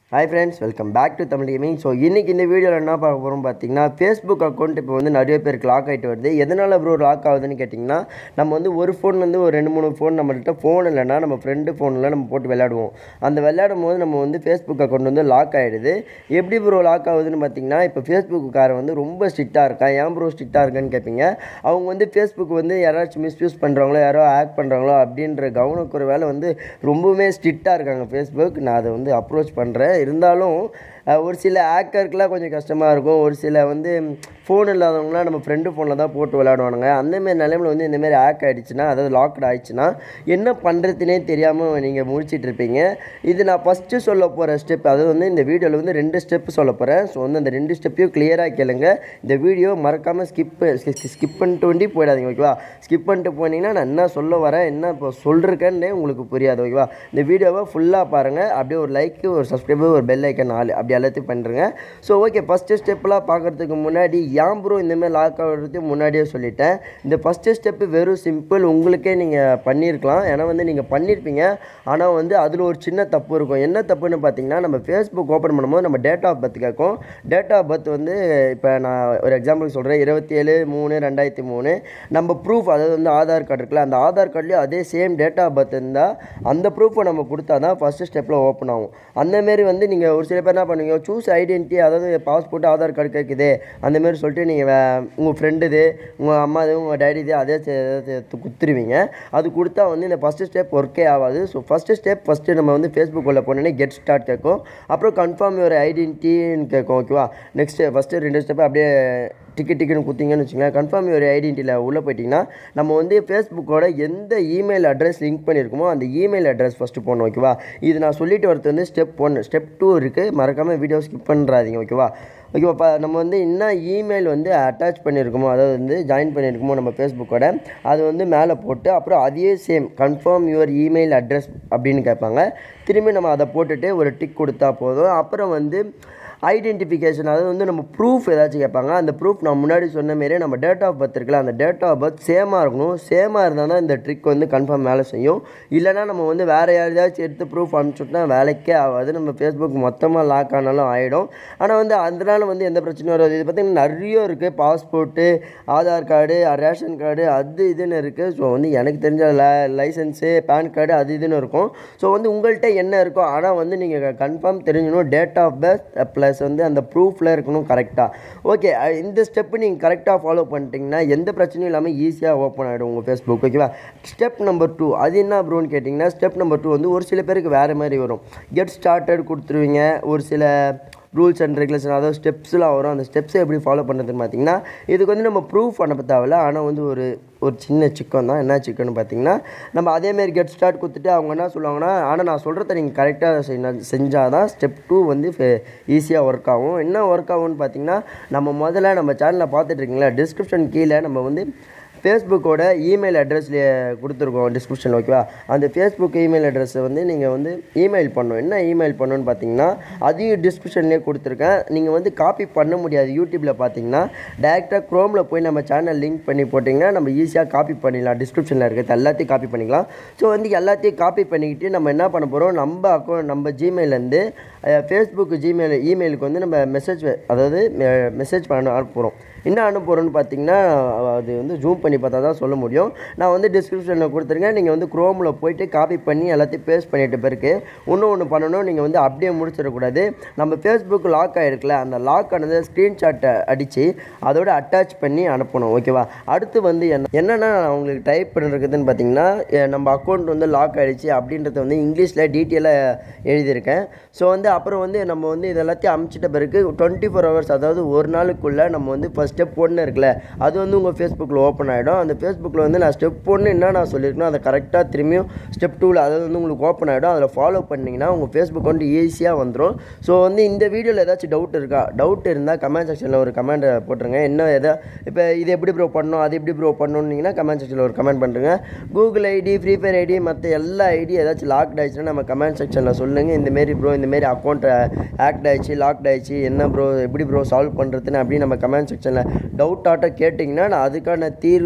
hi friends welcome back to Tamil gaming so இன்றைக்கி இந்த வீடியோவில் என்ன பார்க்க போகிறோம் பார்த்தீங்கன்னா ஃபேஸ்புக் அக்கௌண்ட் இப்போ வந்து நிறைய பேருக்கு லாக் ஆகிட்டு வருது எதனால் ப்ரோ லாக் ஆகுதுன்னு கேட்டிங்கன்னா நம்ம வந்து ஒரு ஃபோன் வந்து ஒரு ரெண்டு மூணு ஃபோன் நம்மள்கிட்ட ஃபோன் இல்லைன்னா நம்ம ஃப்ரெண்டு ஃபோனில் நம்ம போட்டு விளையாடுவோம் அந்த விளையாடும் போது நம்ம வந்து ஃபேஸ்புக் அக்கௌண்ட் வந்து லாக் ஆகிடுது எப்படி ப்ரோ லாக் ஆகுதுன்னு பார்த்தீங்கன்னா இப்போ ஃபேஸ்புக்காரன் வந்து ரொம்ப ஸ்ட்ரிக்டாக இருக்கான் ஏன் ப்ரோ ஸ்ட்ரிக்டாக இருக்கான்னு கேட்பீங்க அவங்க வந்து ஃபேஸ்புக் வந்து யாராச்சும் மிஸ்யூஸ் பண்ணுறாங்களோ யாரோ ஹேக் பண்ணுறாங்களோ அப்படின்ற கவனக்குறை வேலை வந்து ரொம்பவுமே ஸ்ட்ரிக்டாக இருக்காங்க ஃபேஸ்புக் நான் அதை வந்து அப்ரோச் பண்ணுறேன் இருந்தாலும் அஹ், ஒரு சில ஹேக்கருக்குலாம் கொஞ்சம் கஷ்டமாக இருக்கும் ஒரு சில வந்து ஃபோன் இல்லாதவங்களாம் நம்ம ஃப்ரெண்டு ஃபோனில் தான் போட்டு விளையாடுவானுங்க அந்தமாரி நிலைமையில் வந்து இந்தமாரி ஹேக் ஆகிடுச்சுன்னா அதாவது லாக்டு ஆயிடுச்சுன்னா என்ன பண்ணுறதுனே தெரியாமல் நீங்கள் முழிச்சிட்டு இருப்பீங்க இது நான் ஃபஸ்ட்டு சொல்ல போகிற ஸ்டெப் அதாவது வந்து இந்த வீடியோவில் வந்து ரெண்டு ஸ்டெப் சொல்ல போகிறேன் ஸோ வந்து அந்த ரெண்டு ஸ்டெப்பையும் கிளியராக கேளுங்க இந்த வீடியோ மறக்காமல் ஸ்கிப் ஸ்கிப் பண்ணிட்டு வண்டி போயிடாதீங்க ஓகேவா ஸ்கிப் பண்ணிட்டு போனீங்கன்னா நான் என்ன சொல்ல வரேன் என்ன இப்போ சொல்லிருக்கேன்னே உங்களுக்கு புரியாது ஓகேவா இந்த வீடியோவை ஃபுல்லாக பாருங்கள் அப்படியே ஒரு லைக்கு ஒரு சப்ஸ்கிரைபர் ஒரு பெல் ஐக்கன் நாலு அப்படி எல்லாத்தையும் பண்ணுறேங்க ஸோ ஓகே ஃபஸ்ட்டு ஸ்டெப்லாம் பார்க்குறதுக்கு முன்னாடி ஏன் ப்ரோ இந்தமாதிரி லாக் ஆகிறது முன்னாடியே சொல்லிட்டேன் இந்த ஃபஸ்ட்டு ஸ்டெப்பு வெறும் சிம்பிள் உங்களுக்கே நீங்கள் பண்ணியிருக்கலாம் ஏன்னா வந்து நீங்கள் பண்ணியிருப்பீங்க ஆனால் வந்து அதில் ஒரு சின்ன தப்பு இருக்கும் என்ன தப்புன்னு பார்த்தீங்கன்னா நம்ம ஃபேஸ்புக் ஓப்பன் பண்ணும்போது நம்ம டேட் ஆஃப் பர்த் கேட்கும் டேட் ஆஃப் பர்த் வந்து இப்போ நான் ஒரு எக்ஸாம்பிள் சொல்கிறேன் இருபத்தி ஏழு மூணு ரெண்டாயிரத்தி மூணு நம்ம ப்ரூஃப் அதாவது வந்து ஆதார் கார்டு இருக்குல்ல அந்த ஆதார் கார்டுலேயும் அதே சேம் டேட் ஆஃப் பர்த் இருந்தால் அந்த ப்ரூஃபை நம்ம கொடுத்தா தான் ஃபஸ்ட்டு ஸ்டெப்பில் ஓப்பன் ஆகும் அந்தமாரி வந்து நீங்கள் ஒரு சில பேர் என்ன பண்ணுவீங்க சூஸ் ஐடென்டிட்டி அதாவது பாஸ்போர்ட் ஆதார் கார்டு கேட்குது அந்தமாரி சொல்லிட்டு நீங்கள் உங்கள் ஃப்ரெண்டுது உங்கள் அம்மாது உங்கள் டேடிது அதே குத்துருவீங்க அது கொடுத்தா வந்து இந்த ஃபஸ்ட்டு ஸ்டெப் ஒர்க்கே ஆகாது ஸோ ஃபஸ்ட்டு ஸ்டெப் ஃபஸ்ட்டு நம்ம வந்து ஃபேஸ்புக் உள்ள போனோன்னே கெட் ஸ்டார்ட் கேட்கும் அப்புறம் கன்ஃபார்ம் யுவர் ஐடென்டிட்டின்னு கேட்கும் ஓகேவா நெக்ஸ்ட்டு ஃபஸ்ட்டு ரெண்டு ஸ்டெப் அப்படியே டிக்கெட் டிக்கெட் குத்திங்கன்னு வச்சுங்களேன் கன்ஃபார்ம் யுவர் ஐடென்டிட்டியில் உள்ளே போயிட்டிங்கன்னா நம்ம வந்து ஃபேஸ்புக்கோட எந்த இமெயில் அட்ரஸ் லிங்க் பண்ணியிருக்கோமோ அந்த இமெயில் அட்ரஸ் ஃபஸ்ட்டு போடணும் ஓகேவா இது நான் சொல்லிட்டு வரது வந்து ஸ்டெப் ஒன் ஸ்டெப் டூ இருக்குது மறக்காமல் வீடியோ ஸ்கிப் பண்ணுறாதீங்க ஓகேவா ஓகேவா இப்போ நம்ம வந்து என்ன இமெயில் வந்து அட்டாச் பண்ணியிருக்கோமோ அதாவது வந்து ஜாயின் பண்ணியிருக்கோமோ நம்ம ஃபேஸ்புக்கோட அது வந்து மேலே போட்டு அப்புறம் அதையே same confirm your email address அப்படின்னு கேட்பாங்க திரும்பி நம்ம அதை போட்டுட்டு ஒரு டிக் கொடுத்தா போதும் அப்புறம் வந்து ஐடென்டிஃபிகேஷன் அதாவது வந்து நம்ம ப்ரூஃப் ஏதாச்சும் கேட்பாங்க அந்த ப்ரூஃப் நான் முன்னாடி சொன்ன மாரி நம்ம டேட் ஆஃப் பர்த் இருக்குல்ல அந்த டேட் ஆஃப் பர்த் சேமாக இருக்கணும் சேமாக இருந்தால் தான் இந்த ட்ரிக் வந்து கன்ஃபார்ம் வேலை செய்யும் இல்லைனா நம்ம வந்து வேறு யாரையாச்சும் எடுத்து ப்ரூஃப் அனுப்பிச்சுட்டா வேலைக்கே ஆகாது நம்ம ஃபேஸ்புக் மொத்தமாக லாக் ஆனாலும் ஆகிடும் ஆனால் வந்து அதனால வந்து எந்த பிரச்சனையும் வராது இது பார்த்திங்கன்னா நிறைய இருக்குது passport Aadhaar card ration card அது இதுன்னு இருக்குது ஸோ வந்து எனக்கு தெரிஞ்ச ல லைசன்ஸு பேன் கார்டு அது இதுன்னு இருக்கும் ஸோ வந்து உங்கள்கிட்ட என்ன இருக்கோ ஆனால் வந்து நீங்கள் கன்ஃபார்ம் தெரிஞ்சுக்கணும் டேட் ஆஃப் பர்த் ப்ளஸ் வந்து அந்த ப்ரூஃபில் இருக்கணும் கரெக்டாக ஓகே இந்த ஸ்டெப்பு நீங்கள் கரெக்டாக ஃபாலோ பண்ணிட்டீங்கன்னா எந்த பிரச்சனையும் இல்லாமல் ஈஸியாக ஓப்பன் ஆகிடும் உங்கள் ஃபேஸ்புக் ஓகேவா ஸ்டெப் நம்பர் டூ அது என்ன ப்ரோன்னு கேட்டிங்கன்னா ஸ்டெப் நம்பர் டூ வந்து ஒரு சில பேருக்கு வேறு மாதிரி வரும் கெட் ஸ்டார்டட் கொடுத்துருவீங்க ஒரு சில ரூல்ஸ் அண்ட் ரெகுலேஷன் அதாவது ஸ்டெப்ஸ்லாம் வரும் அந்த ஸ்டெப்ஸை எப்படி ஃபாலோ பண்ணுறதுன்னு பார்த்தீங்கன்னா இதுக்கு வந்து நம்ம ப்ரூஃப் பண்ண தேவையில்ல ஆனால் வந்து ஒரு ஒரு சின்ன சிக்கன் தான் என்ன சிக்கன் பார்த்தீங்கன்னா நம்ம அதேமாரி கெட் ஸ்டார்ட் கொடுத்துட்டு அவங்க என்ன சொல்லுவாங்கன்னா ஆனால் நான் சொல்கிறத நீங்கள் கரெக்டாக செஞ்சால் தான் ஸ்டெப் டூ வந்து ஈஸியாக ஒர்க் ஆகும் என்ன ஒர்க் ஆகும்னு பார்த்தீங்கன்னா நம்ம முதல்ல நம்ம சேனலில் பார்த்துட்டு இருக்கீங்களா டிஸ்கிரிப்ஷன் கீழே நம்ம வந்து ஃபேஸ்புக்கோட இமெயில் அட்ரஸ்ல கொடுத்துருக்கோம் டிஸ்கிரிப்ஷன் ஓகேவா அந்த ஃபேஸ்புக் இமெயில் அட்ரஸை வந்து நீங்கள் வந்து இமெயில் பண்ணணும் என்ன இமெயில் பண்ணணும்னு பார்த்தீங்கன்னா அதையும் டிஸ்கிரிப்ஷன்லேயே கொடுத்துருக்கேன் நீங்கள் வந்து காப்பி பண்ண முடியாது யூடியூப்பில் பார்த்தீங்கன்னா டேரெக்டாக க்ரோமில் போய் நம்ம சேனல் லிங்க் பண்ணி போட்டிங்கன்னா நம்ம ஈஸியாக காப்பி பண்ணிடலாம் டிஸ்கிரிப்ஷனில் இருக்கிறது எல்லாத்தையும் காப்பி பண்ணிக்கலாம் ஸோ வந்து எல்லாத்தையும் காப்பி பண்ணிக்கிட்டு நம்ம என்ன பண்ண போகிறோம் நம்ம அக்கௌண்ட் நம்ம ஜிமெயிலேருந்து ஃபேஸ்புக் ஜிமெயில் இமெயிலுக்கு வந்து நம்ம மெசேஜ் அதாவது மெசேஜ் பண்ண அனுப்ப போகிறோம் என்ன அனுப்புகிறோன்னு பார்த்தீங்கன்னா அது வந்து ஜூம் பண்ணி பார்த்தா தான் சொல்ல முடியும் நான் வந்து டிஸ்கிரிப்ஷனில் கொடுத்துருங்க நீங்கள் வந்து க்ரோமில் போயிட்டு காப்பி பண்ணி எல்லாத்தையும் பேஸ்ட் பண்ணிட்டு பிறகு இன்னும் ஒன்று பண்ணணும் நீங்கள் வந்து அப்படியே முடிச்சிடக்கூடாது நம்ம ஃபேஸ்புக் லாக் ஆகிருக்குல்ல அந்த லாக் ஆனதை ஸ்க்ரீன்ஷாட்டை அடித்து அதோட அட்டாச் பண்ணி அனுப்பணும் ஓகேவா அடுத்து வந்து என்ன என்னென்னா நான் உங்களுக்கு டைப் பண்ணிருக்குதுன்னு பார்த்தீங்கன்னா எ- நம்ம அக்கௌண்ட் வந்து லாக் ஆகிடுச்சு அப்படின்றத வந்து இங்கிலீஷில் டீட்டெயிலாக எழுதியிருக்கேன் ஸோ வந்து அப்புறம் வந்து நம்ம வந்து இது எல்லாத்தையும் அமுச்சிட்ட பிறகு டுவெண்ட்டி ஃபோர் ஹவர்ஸ் அதாவது ஒரு நாளுக்குள்ளே நம்ம வந்து ஃபஸ்ட் ஸ்டெப் ஒன்று இருக்குல்ல அது வந்து உங்கள் ஃபேஸ்புக்கில் ஓப்பன் ஆகிடும் அந்த ஃபேஸ்புக்கில் வந்து நான் ஸ்டெப் ஒன்று என்ன நான் சொல்லியிருக்கணும் அதை கரெக்டாக திரும்பியும் ஸ்டெப் டூவில் அதாவது வந்து உங்களுக்கு ஓப்பன் ஆகிடும் அதில் ஃபாலோ பண்ணிங்கன்னா உங்கள் ஃபேஸ்புக் வந்து ஈஸியாக வந்துடும் ஸோ வந்து இந்த வீடியோவில் ஏதாச்சும் டவுட் இருக்கா டவுட் இருந்தால் கமெண்ட் செக்ஷனில் ஒரு கமெண்ட் போட்டுருங்க என்ன எதா இப்போ இது எப்படி ப்ரோ பண்ணணும் அது எப்படி ப்ரோ பண்ணணுன்னீங்கன்னா கமெண்ட் செக்ஷனில் ஒரு கமெண்ட் பண்ணுறேங்க Google ID free fire ID மற்ற எல்லா ஐடி ஏதாச்சும் லாக்ட் ஆயிடுச்சுன்னா நம்ம கமெண்ட் செக்ஷனில் சொல்லுங்கள் இந்தமாரி ப்ரோ இந்தமாரி அக்கௌண்ட் ஆக்ட் ஆயிடுச்சு லாக்ட் ஆயிடுச்சு என்ன ப்ரோ எப்படி ப்ரோ சால்வ் பண்ணுறதுன்னு அப்படி நம்ம கமெண்ட் செக்ஷனில் டவுட் ஆட்ட கேட்டிங்கன்னா நான் அதுக்கான தீர்வு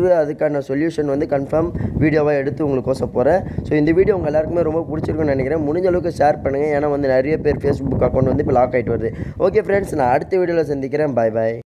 தீர்வு அதுக்கான சொல்யூஷன் வந்து கன்ஃபார்ம் வீடியோவாக எடுத்து உங்களுக்கோசம் போகிறேன் ஸோ இந்த வீடியோ உங்கள் எல்லாருக்குமே ரொம்ப பிடிச்சிருக்குன்னு நினைக்கிறேன் முடிஞ்ச அளவுக்கு ஷேர் பண்ணுங்கள் ஏன்னா வந்து நிறைய பேர் ஃபேஸ்புக் அக்கௌண்ட் வந்து இப்போ லாக் ஆகிட்டு வருது ஓகே ஃப்ரெண்ட்ஸ் நான் அடுத்த வீடியோவில் சந்திக்கிறேன் பாய் பாய்